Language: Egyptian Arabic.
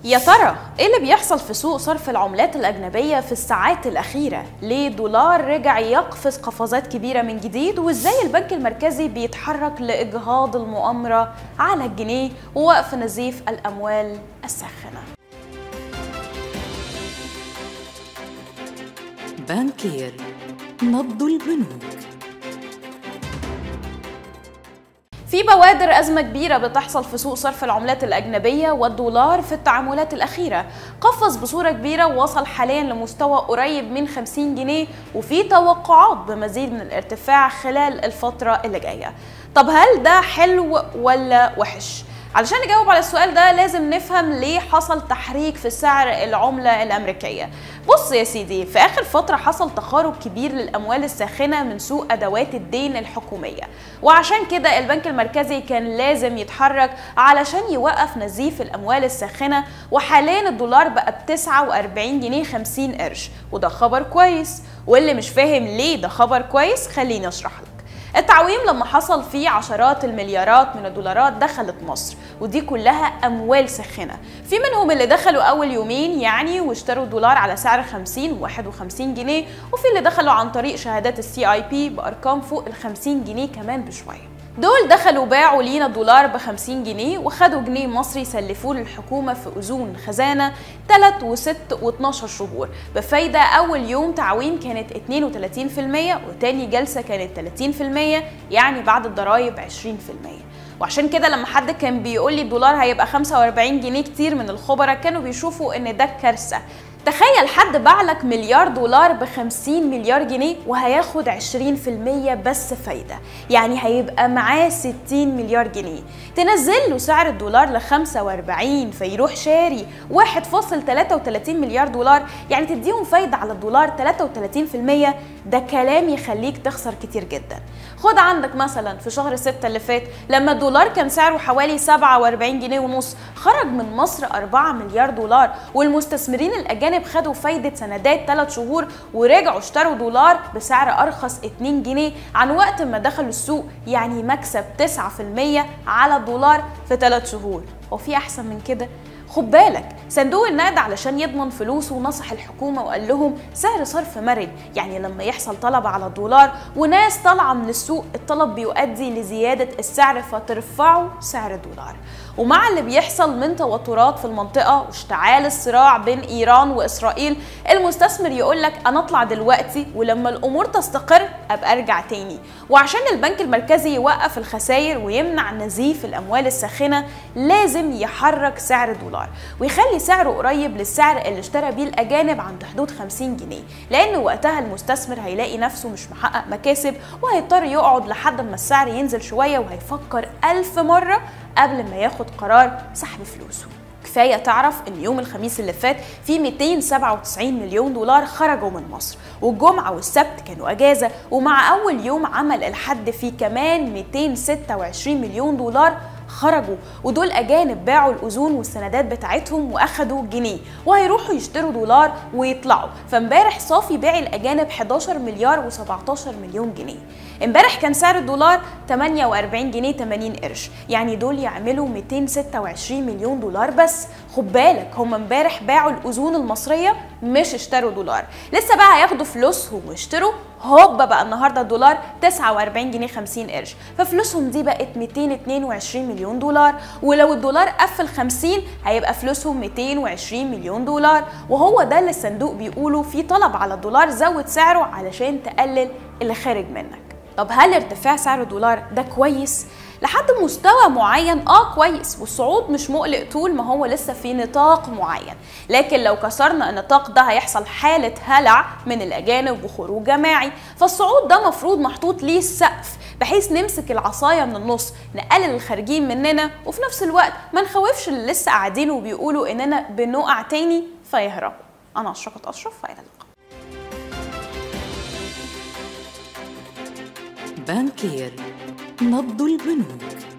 يا ترى ايه اللي بيحصل في سوق صرف العملات الاجنبيه في الساعات الاخيره ليه دولار رجع يقفز قفزات كبيره من جديد وازاي البنك المركزي بيتحرك لاجهاض المؤامره على الجنيه ووقف نزيف الاموال الساخنه بانكير نبض البنوك في بوادر أزمة كبيرة بتحصل في سوق صرف العملات الأجنبية والدولار في التعاملات الأخيرة قفز بصورة كبيرة ووصل حاليا لمستوى قريب من 50 جنيه وفي توقعات بمزيد من الارتفاع خلال الفترة اللي جاية طب هل ده حلو ولا وحش؟ علشان نجاوب على السؤال ده لازم نفهم ليه حصل تحريك في سعر العملة الأمريكية بص يا سيدي في آخر فترة حصل تخارج كبير للأموال الساخنة من سوق أدوات الدين الحكومية وعشان كده البنك المركزي كان لازم يتحرك علشان يوقف نزيف الأموال الساخنة وحاليا الدولار بقى ب 49 جنيه 50 قرش وده خبر كويس واللي مش فاهم ليه ده خبر كويس خليني أشرح لك التعويم لما حصل فيه عشرات المليارات من الدولارات دخلت مصر ودي كلها اموال ساخنه في منهم اللي دخلوا اول يومين يعني واشتروا دولار على سعر 50 و51 جنيه وفي اللي دخلوا عن طريق شهادات السي اي بي بارقام فوق ال 50 جنيه كمان بشويه دول دخلوا باعوا لينا دولار ب 50 جنيه وخدوا جنيه مصري سلفوه للحكومة في أذون خزانة 3 و6 و12 شهور بفايدة أول يوم تعويم كانت 32% وتاني جلسة كانت 30% يعني بعد الضرايب 20% وعشان كده لما حد كان بيقول لي الدولار هيبقى 45 جنيه كتير من الخبراء كانوا بيشوفوا ان ده كارثه تخيل حد باع لك مليار دولار ب 50 مليار جنيه وهياخد 20% بس فايدة يعني هيبقى معاه 60 مليار جنيه تنزل له سعر الدولار ل 45 فيروح شاري 1.33 مليار دولار يعني تديهم فايدة على الدولار 33% ده كلام يخليك تخسر كتير جدا خد عندك مثلا في شهر 6 اللي فات لما الدولار كان سعره حوالي 47 جنيه ونص خرج من مصر 4 مليار دولار والمستثمرين الأجانب الأجانب خدوا فايدة سندات 3 شهور ورجعوا اشتروا دولار بسعر أرخص 2 جنيه عن وقت ما دخلوا السوق يعني مكسب 9% على الدولار في 3 شهور وفي أحسن من كده خد بالك صندوق النقد علشان يضمن فلوسه نصح الحكومة وقال لهم سعر صرف مرن يعني لما يحصل طلب على الدولار وناس طالعة من السوق الطلب بيؤدي لزيادة السعر فترفعوا سعر الدولار ومع اللي بيحصل من توترات في المنطقة واشتعال الصراع بين إيران وإسرائيل المستثمر يقول لك أنا أطلع دلوقتي ولما الأمور تستقر أبقى أرجع تاني وعشان البنك المركزي يوقف الخسائر ويمنع نزيف الأموال الساخنة لازم يحرك سعر الدولار ويخلي سعره قريب للسعر اللي اشترى بيه الأجانب عند حدود 50 جنيه لأن وقتها المستثمر هيلاقي نفسه مش محقق مكاسب وهيضطر يقعد لحد ما السعر ينزل شوية وهيفكر ألف مرة قبل ما ياخد قرار سحب فلوسه كفايه تعرف ان يوم الخميس اللي فات في 297 مليون دولار خرجوا من مصر والجمعه والسبت كانوا اجازه ومع اول يوم عمل الحد فيه كمان 226 مليون دولار خرجوا ودول اجانب باعوا الاذون والسندات بتاعتهم واخدوا جنيه وهيروحوا يشتروا دولار ويطلعوا فامبارح صافي بيع الاجانب 11 مليار و17 مليون جنيه امبارح كان سعر الدولار 48 جنيه 80 قرش يعني دول يعملوا 226 مليون دولار بس خد بالك هم امبارح باعوا الاذون المصريه مش اشتروا دولار لسه بقى هياخدوا فلوسهم واشتروا هوبا بقى النهارده الدولار 49 جنيه 50 قرش ففلوسهم دي بقت 222 مليون دولار ولو الدولار قفل 50 هيبقى فلوسهم 220 مليون دولار وهو ده اللي الصندوق بيقولوا في طلب على الدولار زود سعره علشان تقلل اللي خارج منك طب هل ارتفاع سعر الدولار ده كويس؟ لحد مستوى معين اه كويس والصعود مش مقلق طول ما هو لسه في نطاق معين لكن لو كسرنا النطاق ده هيحصل حالة هلع من الأجانب وخروج جماعي فالصعود ده مفروض محطوط ليه السقف بحيث نمسك العصاية من النص نقلل الخارجين مننا وفي نفس الوقت ما نخوفش اللي لسه قاعدين وبيقولوا إننا بنقع تاني فيهربوا أنا أشرقت أشرف وإلى اللقاء بانكير نبض البنوك